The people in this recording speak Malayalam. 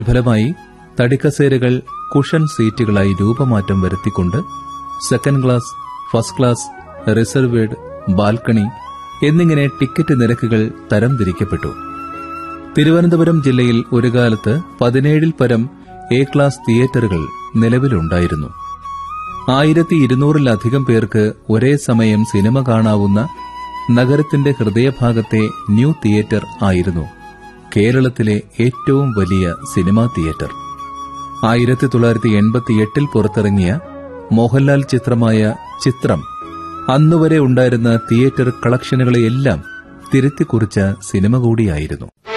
ഫലമായി തടിക്കസേരകൾ കുഷൻ സീറ്റുകളായി രൂപമാറ്റം വരുത്തിക്കൊണ്ട് second class first class reserved balcony എന്നിങ്ങനെ ടിക്കറ്റ് നിരക്കുകൾ തരംതിരിക്കപ്പെട്ടു തിരുവനന്തപുരം ജില്ലയിൽ ഒരു കാലത്ത് പതിനേഴിൽ പരം എ ക്ലാസ് തിയേറ്ററുകൾ നിലവിലുണ്ടായിരുന്നു ആയിരത്തി ഇരുന്നൂറിലധികം പേർക്ക് ഒരേ സമയം സിനിമ കാണാവുന്ന നഗരത്തിന്റെ ഹൃദയഭാഗത്തെ ന്യൂ തിയേറ്റർ ആയിരുന്നു കേരളത്തിലെ ഏറ്റവും വലിയ സിനിമാ തിയേറ്റർ ആയിരത്തി തൊള്ളായിരത്തി എൺപത്തിയെട്ടിൽ പുറത്തിറങ്ങിയ മോഹൻലാൽ ചിത്രമായ ചിത്രം അന്നുവരെ ഉണ്ടായിരുന്ന തിയേറ്റർ കളക്ഷനുകളെയെല്ലാം തിരുത്തിക്കുറിച്ച സിനിമ കൂടിയായിരുന്നു